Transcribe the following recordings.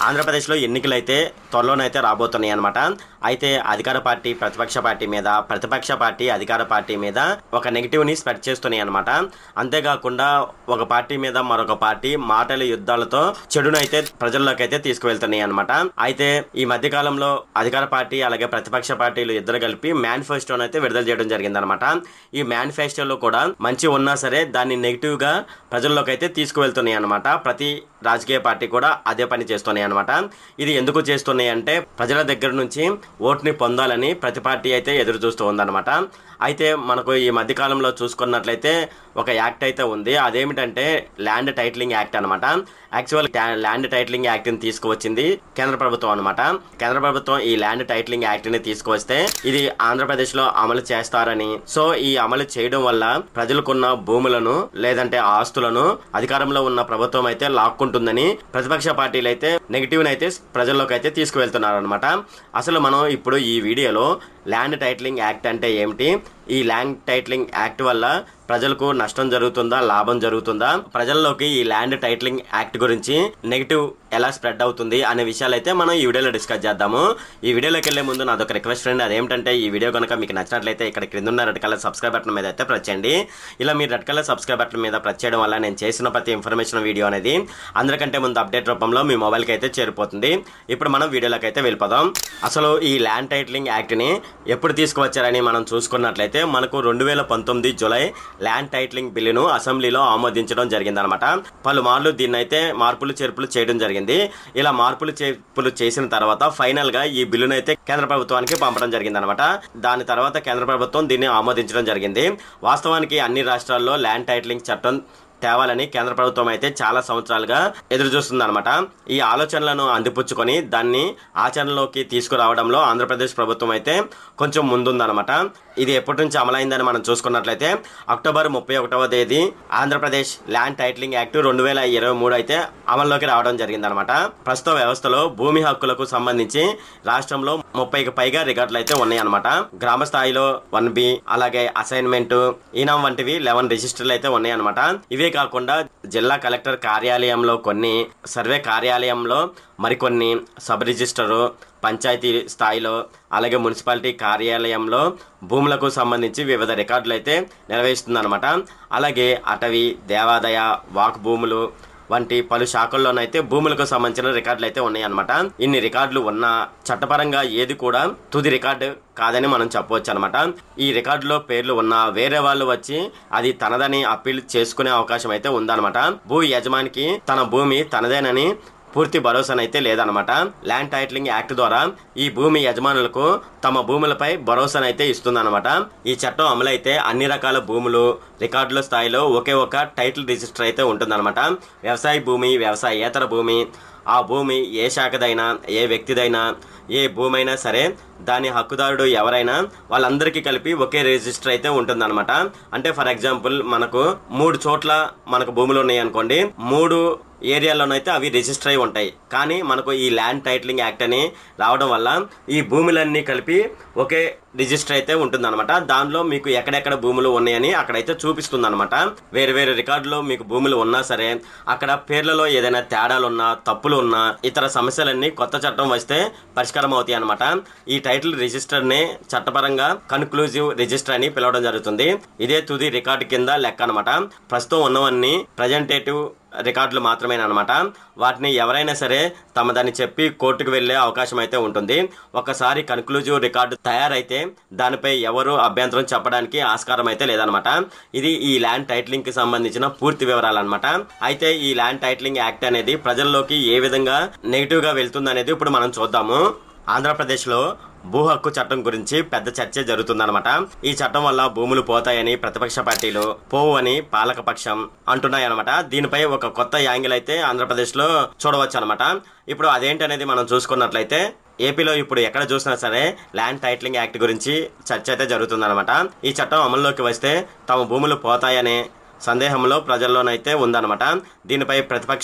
ఆంధ్రప్రదేశ్లో ఎన్నికలు అయితే త్వరలోనైతే రాబోతున్నాయి అనమాట అయితే అధికార పార్టీ ప్రతిపక్ష పార్టీ మీద ప్రతిపక్ష పార్టీ అధికార పార్టీ మీద ఒక నెగిటివ్ని స్ప్రెడ్ చేస్తున్నాయి అనమాట అంతేకాకుండా ఒక పార్టీ మీద మరొక పార్టీ మాటల యుద్ధాలతో చెడునైతే ప్రజల్లోకి అయితే తీసుకువెళ్తున్నాయి అనమాట అయితే ఈ మధ్య కాలంలో అధికార పార్టీ అలాగే ప్రతిపక్ష పార్టీలు ఇద్దరు కలిపి మేనిఫెస్టోని అయితే విడుదల చేయడం జరిగిందనమాట ఈ మేనిఫెస్టోలో కూడా మంచి ఉన్నా సరే దాన్ని నెగిటివ్ గా ప్రజల్లోకి అయితే తీసుకువెళ్తున్నాయి అనమాట ప్రతి రాజకీయ పార్టీ కూడా అదే పని చేస్తున్నాయి అనమాట ఇది ఎందుకు చేస్తున్నాయి అంటే ప్రజల దగ్గర నుంచి ఓటుని పొందాలని ప్రతి పార్టీ అయితే ఎదురు చూస్తూ ఉందన్నమాట అయితే మనకు ఈ మధ్య కాలంలో చూసుకున్నట్లయితే ఒక యాక్ట్ అయితే ఉంది అదేమిటంటే ల్యాండ్ టైటిలింగ్ యాక్ట్ అనమాట యాక్చువల్ ల్యాండ్ టైటిలింగ్ యాక్ట్ ని తీసుకువచ్చింది కేంద్ర ప్రభుత్వం అనమాట కేంద్ర ప్రభుత్వం ఈ ల్యాండ్ టైటిలింగ్ యాక్ట్ ని తీసుకువస్తే ఇది ఆంధ్రప్రదేశ్ లో అమలు చేస్తారని సో ఈ అమలు చేయడం వల్ల ప్రజలకున్న భూములను లేదంటే ఆస్తులను అధికారంలో ఉన్న ప్రభుత్వం అయితే లాక్కుంటుందని ప్రతిపక్ష పార్టీలు అయితే నెగిటివ్ అయితే ప్రజల్లోకి అయితే తీసుకువెళ్తున్నారు అనమాట అసలు మనం ఇప్పుడు ఈ వీడియోలో ల్యాండ్ టైటిలింగ్ యాక్ట్ అంటే ఏమిటి ఈ ల్యాండ్ టైటిలింగ్ యాక్ట్ వల్ల ప్రజలకు నష్టం జరుగుతుందా లాభం జరుగుతుందా ప్రజల్లోకి ఈ ల్యాండ్ టైటిలింగ్ యాక్ట్ గురించి నెగిటివ్ ఎలా స్ప్రెడ్ అవుతుంది అనే విషయాలు అయితే మనం ఈ వీడియోలో డిస్కస్ చేద్దాము ఈ వీడియోలోకి వెళ్లే ముందు నాదొక రిక్వెస్ట్ ఫ్రెండ్ అదేంటంటే ఈ వీడియో కనుక మీకు నచ్చినట్లయితే ఇక్కడ క్రింద ఉన్న రెడ్ కలర్ సబ్స్క్రైబ్ బటన్ మీద అయితే ప్రెస్ చేయండి ఇలా మీరు రెడ్ కలర్ సబ్స్క్రైబ్ బటన్ మీద ప్రెస్ చేయడం వల్ల నేను చేసిన ప్రతి ఇన్ఫర్మేషన్ వీడియో అనేది అందరికంటే ముందు అప్డేట్ రూపంలో మీ మొబైల్కి అయితే చేరిపోతుంది ఇప్పుడు మనం వీడియోలోకి అయితే వెళ్ళిపోదాం అసలు ఈ ల్యాండ్ టైటిలింగ్ యాక్ట్ని ఎప్పుడు తీసుకువచ్చారని మనం చూసుకున్నట్లయితే మనకు రెండు వేల పంతొమ్మిది జులై ల్యాండ్ టైటిలింగ్ బిల్లును అసెంబ్లీలో ఆమోదించడం జరిగిందనమాట పలుమార్లు దీన్ని అయితే మార్పులు చేర్పులు చేయడం జరిగింది ఇలా మార్పులు చేర్పులు చేసిన తర్వాత ఫైనల్ గా ఈ బిల్లును అయితే కేంద్ర ప్రభుత్వానికి పంపడం జరిగిందనమాట దాని తర్వాత కేంద్ర ప్రభుత్వం దీన్ని ఆమోదించడం జరిగింది వాస్తవానికి అన్ని రాష్ట్రాల్లో ల్యాండ్ టైటిలింగ్ చట్టం తేవాలని కేంద్ర ప్రభుత్వం అయితే చాలా సంవత్సరాలుగా ఎదురు చూస్తుందన్నమాట ఈ ఆలోచనలను అందిపుచ్చుకొని దాన్ని ఆచరణలోకి తీసుకురావడంలో ఆంధ్రప్రదేశ్ ప్రభుత్వం అయితే కొంచెం ముందుందన్నమాట ఇది ఎప్పటి నుంచి అమలైందని మనం చూసుకున్నట్లయితే అక్టోబర్ ముప్పై ఒకటవ తేదీ ఆంధ్రప్రదేశ్ ల్యాండ్ టైటిలింగ్ యాక్ట్ రెండు వేల ఇరవై మూడు అయితే అమల్లోకి రావడం జరిగిందనమాట ప్రస్తుత వ్యవస్థలో భూమి హక్కులకు సంబంధించి రాష్ట్రంలో ముప్పైకి పైగా రికార్డులు అయితే ఉన్నాయన్నమాట గ్రామ స్థాయిలో వన్ బి అలాగే అసైన్మెంట్ ఈనం వంటివి లెవెన్ రిజిస్టర్లు అయితే ఉన్నాయన్నమాట ఇవే కాకుండా జిల్లా కలెక్టర్ కార్యాలయంలో కొన్ని సర్వే కార్యాలయంలో మరికొన్ని సబ్ రిజిస్టరు పంచాయతీ స్థాయిలో అలాగే మున్సిపాలిటీ కార్యాలయంలో భూములకు సంబంధించి వివిధ రికార్డులు అయితే నిర్వహిస్తుందన్నమాట అలాగే అటవీ దేవాదాయ వాక్ భూములు వంటి పలు శాఖల్లోనైతే భూములకు సంబంధించిన రికార్డులు అయితే ఉన్నాయన్నమాట ఇన్ని రికార్డులు ఉన్న చట్టపరంగా ఏది కూడా తుది రికార్డు కాదని మనం చెప్పవచ్చు అనమాట ఈ రికార్డులో పేర్లు ఉన్న వేరే వాళ్ళు వచ్చి అది తనదని అప్పీల్ చేసుకునే అవకాశం అయితే ఉందన్నమాట భూ యజమానికి తన భూమి తనదేనని పూర్తి భరోసానైతే లేదనమాట ల్యాండ్ టైటిలింగ్ యాక్ట్ ద్వారా ఈ భూమి యజమానులకు తమ భూములపై భరోసానైతే ఇస్తుందన్నమాట ఈ చట్టం అమలైతే అన్ని రకాల భూములు రికార్డుల స్థాయిలో ఒకే ఒక టైటిల్ రిజిస్టర్ అయితే ఉంటుందన్నమాట వ్యవసాయ భూమి వ్యవసాయేతర భూమి ఆ భూమి ఏ శాఖదైనా ఏ వ్యక్తిదైనా ఏ భూమి అయినా సరే దాని హక్కుదారుడు ఎవరైనా వాళ్ళందరికీ కలిపి ఒకే రిజిస్టర్ అయితే ఉంటుందన్నమాట అంటే ఫర్ ఎగ్జాంపుల్ మనకు మూడు చోట్ల మనకు భూములు ఉన్నాయి అనుకోండి మూడు ఏరియాలోనైతే అవి రిజిస్టర్ అయి ఉంటాయి కానీ మనకు ఈ ల్యాండ్ టైటిలింగ్ యాక్ట్ అని రావడం వల్ల ఈ భూములన్నీ కలిపి ఒకే రిజిస్టర్ అయితే ఉంటుందన్నమాట దానిలో మీకు ఎక్కడెక్కడ భూములు ఉన్నాయని అక్కడైతే చూపిస్తుంది అనమాట వేరు వేరు రికార్డులో మీకు భూములు ఉన్నా సరే అక్కడ పేర్లలో ఏదైనా తేడాలు ఉన్నా తప్పులు ఉన్నా ఇతర సమస్యలన్నీ కొత్త చట్టం వస్తే పరిష్కారం అవుతాయి అనమాట ఈ టైటిల్ రిజిస్టర్ ని చట్టపరంగా కన్క్లూజివ్ రిజిస్టర్ అని పిలవడం జరుగుతుంది ఇదే తుది రికార్డు కింద లెక్క అనమాట ప్రస్తుతం ఉన్నవన్నీ ప్రజెంటేటివ్ రికార్డులు మాత్రమేనమాట వాటిని ఎవరైనా సరే తమదని చెప్పి కోర్టుకు వెళ్లే అవకాశం అయితే ఉంటుంది ఒకసారి కన్క్లూజివ్ రికార్డు తయారైతే దానిపై ఎవరు అభ్యంతరం చెప్పడానికి ఆస్కారం అయితే లేదనమాట ఇది ఈ ల్యాండ్ టైటిలింగ్ కి సంబంధించిన పూర్తి వివరాలు అనమాట అయితే ఈ ల్యాండ్ టైటిలింగ్ యాక్ట్ అనేది ప్రజల్లోకి ఏ విధంగా నెగిటివ్ గా వెళ్తుంది అనేది ఇప్పుడు మనం చూద్దాము ఆంధ్రప్రదేశ్ లో భూ హక్కు చట్టం గురించి పెద్ద చర్చ జరుగుతుందన్నమాట ఈ చట్టం వల్ల భూములు పోతాయని ప్రతిపక్ష పార్టీలు పోవు అని పాలకపక్షం అంటున్నాయన్నమాట దీనిపై ఒక కొత్త యాంగిల్ అయితే ఆంధ్రప్రదేశ్ లో చూడవచ్చు అనమాట ఇప్పుడు అదేంటనేది మనం చూసుకున్నట్లయితే ఏపీలో ఇప్పుడు ఎక్కడ చూసినా సరే ల్యాండ్ టైటిలింగ్ యాక్ట్ గురించి చర్చ అయితే జరుగుతుందన్నమాట ఈ చట్టం అమల్లోకి వస్తే తమ భూములు పోతాయనే సందేహంలో ప్రజల్లోనైతే ఉందన్నమాట దీనిపై ప్రతిపక్ష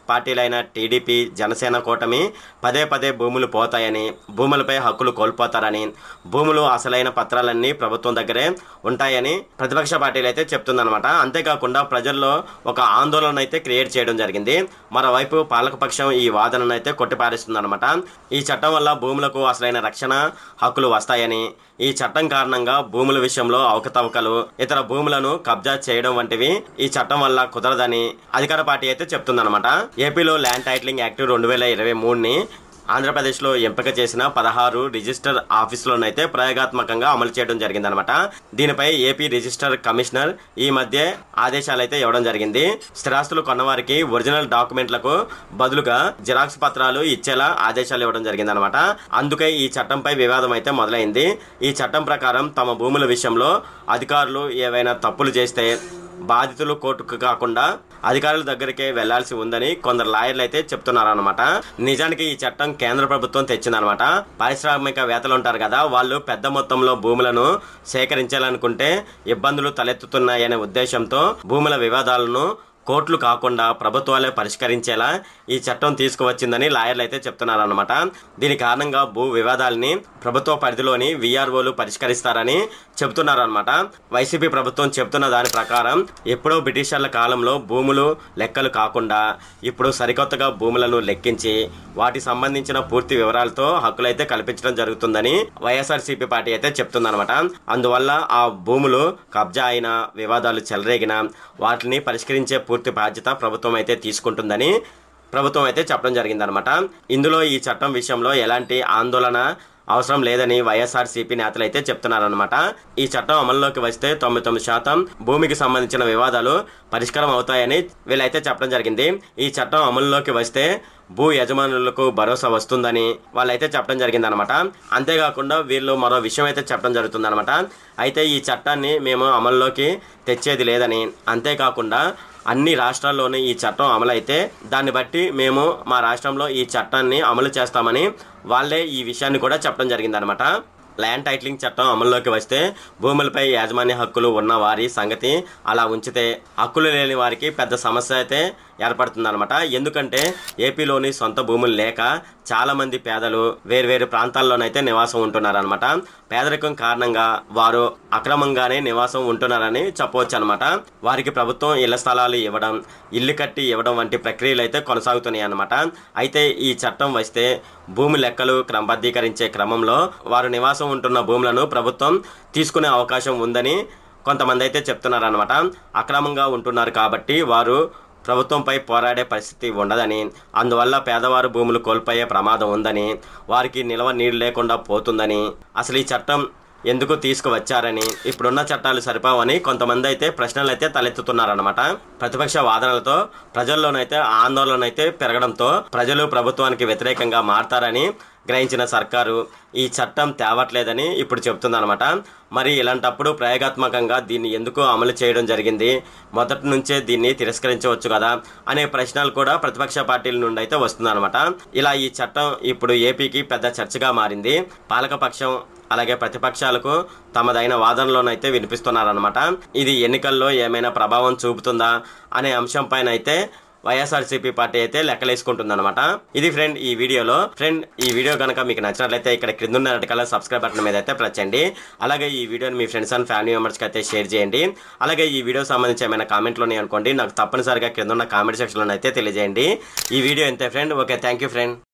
పార్టీలైన టీడీపీ జనసేన కూటమి పదే పదే భూములు పోతాయని భూములపై హక్కులు కోల్పోతారని భూములు అసలైన పత్రాలన్నీ ప్రభుత్వం దగ్గరే ఉంటాయని ప్రతిపక్ష పార్టీలు అయితే చెప్తుందన్నమాట అంతేకాకుండా ప్రజల్లో ఒక ఆందోళన అయితే క్రియేట్ చేయడం జరిగింది మరోవైపు పాలకపక్షం ఈ వాదనను అయితే కొట్టిపారేస్తుందన్నమాట ఈ చట్టం వల్ల భూములకు అసలైన రక్షణ హక్కులు వస్తాయని ఈ చట్టం కారణంగా భూముల విషయంలో అవకతవకలు ఇతర భూములను కబ్జా చేయడం వంటివి ఈ చట్టం వల్ల కుదరదని అధికార పార్టీ అయితే చెప్తుందన్నమాట ఏపీలో ల్యాండ్ టైటిలింగ్ యాక్ట్ రెండు వేల ఇరవై మూడుని ఆంధ్రప్రదేశ్లో ఎంపిక చేసిన పదహారు రిజిస్టర్ ఆఫీసులోనైతే ప్రయోగాత్మకంగా అమలు చేయడం జరిగిందనమాట దీనిపై ఏపీ రిజిస్టర్ కమిషనర్ ఈ మధ్య ఆదేశాలు అయితే ఇవ్వడం జరిగింది స్థిరాస్తులు కొన్నవారికి ఒరిజినల్ డాక్యుమెంట్లకు బదులుగా జిరాక్స్ పత్రాలు ఇచ్చేలా ఆదేశాలు ఇవ్వడం జరిగిందనమాట అందుకే ఈ చట్టంపై వివాదం అయితే మొదలైంది ఈ చట్టం ప్రకారం తమ భూముల విషయంలో అధికారులు ఏవైనా తప్పులు చేస్తే బాధితులు కోర్టుకు కాకుండా అధికారుల దగ్గరికే వెళ్లాల్సి ఉందని కొందరు లాయర్లు అయితే చెప్తున్నారన్నమాట నిజానికి ఈ చట్టం కేంద్ర ప్రభుత్వం తెచ్చిందనమాట పారిశ్రామికవేత్తలు ఉంటారు కదా వాళ్ళు పెద్ద మొత్తంలో భూములను సేకరించాలనుకుంటే ఇబ్బందులు తలెత్తుతున్నాయనే ఉద్దేశంతో భూముల వివాదాలను కోర్టులు కాకుండా ప్రభుత్వాలే పరిష్కరించేలా ఈ చట్టం తీసుకువచ్చిందని లాయర్లు అయితే చెప్తున్నారన్నమాట దీని కారణంగా భూ వివాదాలని ప్రభుత్వ పరిధిలోని విఆర్ఓలు పరిష్కరిస్తారని చెబుతున్నారన్నమాట వైసీపీ ప్రభుత్వం చెప్తున్న దాని ప్రకారం ఎప్పుడో బ్రిటిషర్ల కాలంలో భూములు లెక్కలు కాకుండా ఇప్పుడు సరికొత్తగా భూములను లెక్కించి వాటి సంబంధించిన పూర్తి వివరాలతో హక్కులైతే కల్పించడం జరుగుతుందని వైఎస్ఆర్సీపీ పార్టీ అయితే చెప్తుందన్నమాట అందువల్ల ఆ భూములు కబ్జా అయిన వివాదాలు చెలరేగిన వాటిని పరిష్కరించే పూర్తి బాధ్యత ప్రభుత్వం అయితే తీసుకుంటుందని ప్రభుత్వం అయితే చెప్పడం జరిగిందనమాట ఇందులో ఈ చట్టం విషయంలో ఎలాంటి ఆందోళన అవసరం లేదని వైఎస్ఆర్సీపీ నేతలు అయితే చెప్తున్నారనమాట ఈ చట్టం అమల్లోకి వస్తే తొంభై తొమ్మిది శాతం భూమికి సంబంధించిన వివాదాలు పరిష్కారం అవుతాయని వీళ్ళైతే చెప్పడం జరిగింది ఈ చట్టం అమల్లోకి వస్తే భూ యజమానులకు భరోసా వస్తుందని వాళ్ళైతే చెప్పడం జరిగిందనమాట అంతేకాకుండా వీళ్ళు మరో విషయం అయితే చెప్పడం జరుగుతుందనమాట అయితే ఈ చట్టాన్ని మేము అమల్లోకి తెచ్చేది లేదని అంతేకాకుండా అన్ని రాష్ట్రాల్లోనూ ఈ చట్టం అమలైతే దాన్ని బట్టి మేము మా రాష్ట్రంలో ఈ చట్టాన్ని అమలు చేస్తామని వాళ్ళే ఈ విషయాన్ని కూడా చెప్పడం జరిగిందనమాట ల్యాండ్ టైటిలింగ్ చట్టం అమల్లోకి వస్తే భూములపై యాజమాన్య హక్కులు ఉన్న వారి సంగతి అలా ఉంచితే హక్కులు లేని వారికి పెద్ద సమస్య అయితే ఏర్పడుతుందన్నమాట ఎందుకంటే ఏపీలోని సొంత భూములు లేక చాలా మంది పేదలు వేర్వేరు ప్రాంతాల్లోనైతే నివాసం ఉంటున్నారనమాట పేదరికం కారణంగా వారు అక్రమంగానే నివాసం ఉంటున్నారని చెప్పవచ్చు అనమాట వారికి ప్రభుత్వం ఇళ్ల స్థలాలు ఇవ్వడం ఇల్లు కట్టి ఇవ్వడం వంటి ప్రక్రియలు అయితే కొనసాగుతున్నాయి అనమాట అయితే ఈ చట్టం వస్తే భూమి లెక్కలు క్రమబద్ధీకరించే క్రమంలో వారు నివాసం ఉంటున్న భూములను ప్రభుత్వం తీసుకునే అవకాశం ఉందని కొంతమంది అయితే చెప్తున్నారనమాట అక్రమంగా ఉంటున్నారు కాబట్టి వారు ప్రభుత్వంపై పోరాడే పరిస్థితి ఉండదని అందువల్ల పేదవారు భూములు కోల్పోయే ప్రమాదం ఉందని వారికి నిల్వ నీరు లేకుండా పోతుందని అసలు ఈ చట్టం ఎందుకు తీసుకువచ్చారని ఇప్పుడున్న చట్టాలు సరిపోవని కొంతమంది అయితే ప్రశ్నలు అయితే తలెత్తుతున్నారనమాట ప్రతిపక్ష వాదనలతో ప్రజల్లోనైతే ఆందోళన అయితే పెరగడంతో ప్రజలు ప్రభుత్వానికి వ్యతిరేకంగా మారతారని గ్రహించిన సర్కారు ఈ చట్టం తేవట్లేదని ఇప్పుడు చెప్తుందన్నమాట మరి ఇలాంటప్పుడు ప్రయోగాత్మకంగా దీన్ని ఎందుకు అమలు చేయడం జరిగింది మొదటి నుంచే దీన్ని తిరస్కరించవచ్చు కదా అనే ప్రశ్నలు కూడా ప్రతిపక్ష పార్టీల నుండి అయితే వస్తుందన్నమాట ఇలా ఈ చట్టం ఇప్పుడు ఏపీకి పెద్ద చర్చగా మారింది పాలకపక్షం అలాగే ప్రతిపక్షాలకు తమదైన వాదనలోనైతే వినిపిస్తున్నారనమాట ఇది ఎన్నికల్లో ఏమైనా ప్రభావం చూపుతుందా అనే అంశంపైన అయితే వైఎస్ఆర్సీపీ పార్టీ అయితే లెక్కలేసుకుంటుందన్నమాట ఇది ఫ్రెండ్ ఈ వీడియోలో ఫ్రెండ్ ఈ వీడియో కనుక మీకు నచ్చినట్లయితే ఇక్కడ క్రింద ఉన్న రెడ్ కలర్ సబ్స్క్రైబ్ బటన్ మీద అయితే ప్రెస్ చేయండి అలాగే ఈ వీడియోని మీ ఫ్రెండ్స్ అండ్ ఫ్యామిలీ మెంబర్స్కి అయితే షేర్ చేయండి అలాగే ఈ వీడియో సంబంధించి ఏమైనా కామెంట్లు ఉన్నాయి అనుకోండి నాకు తప్పనిసరిగా క్రింద ఉన్న కామెంట్ సెక్షన్లో అయితే తెలియజేయండి ఈ వీడియో అంతే friend okay thank you friend